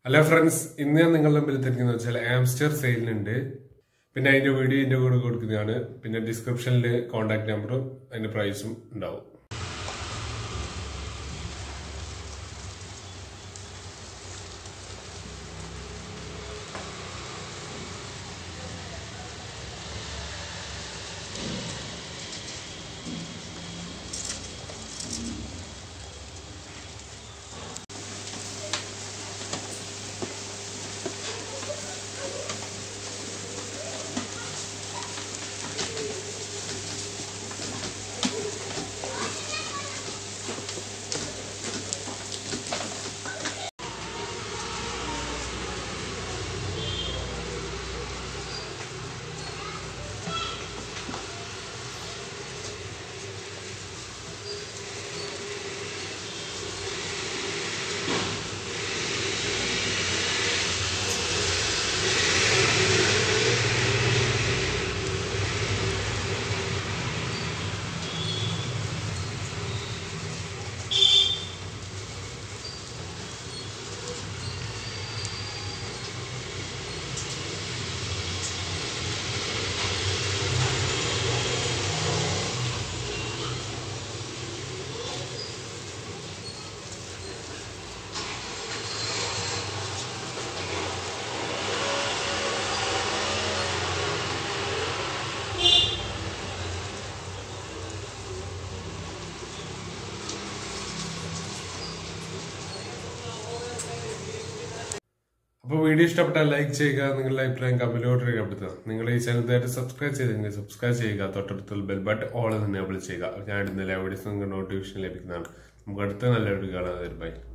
hello friends ഇന്ന് ഞാൻ നിങ്ങളുടെ മുമ്പിൽ എത്തിയിരിക്കുന്നത് വെച്ചാൽ ആംസ്റ്റർ സെയിലിനുണ്ട് പിന്നെ അതിന്റെ വീഡിയോ ഇതിന്റെ കൂടെ കൊടുക്കുന്നതാണ് പിന്നെ ഡിസ്ക്രിപ്ഷനിൽ കോൺടാക്ട് നമ്പറും അതിന്റെ പ്രൈസും ഉണ്ടാവും അപ്പോൾ വീഡിയോ ഇഷ്ടപ്പെട്ടാൽ ലൈക്ക് ചെയ്യുക നിങ്ങളുടെ അഭിപ്രായം കമന്റിലോട്ട് രേഖപ്പെടുത്തുക നിങ്ങൾ ഈ ചാനൽ നേരത്തെ സബ്സ്ക്രൈബ് ചെയ്തെങ്കിൽ സബ്സ്ക്രൈബ് ചെയ്യുക തൊട്ടടുത്തുള്ള ബെൽ ബട്ടൺ ഓൾ എനേബിൾ ചെയ്യുക ഞാൻ ഇടുന്ന എല്ലാ വീഡിയോസ് നിങ്ങൾക്ക് നോട്ടിഫിക്കേഷൻ ലഭിക്കുന്നതാണ് നമുക്ക് അടുത്ത നല്ല വീഡിയോ കാണാൻ ബൈ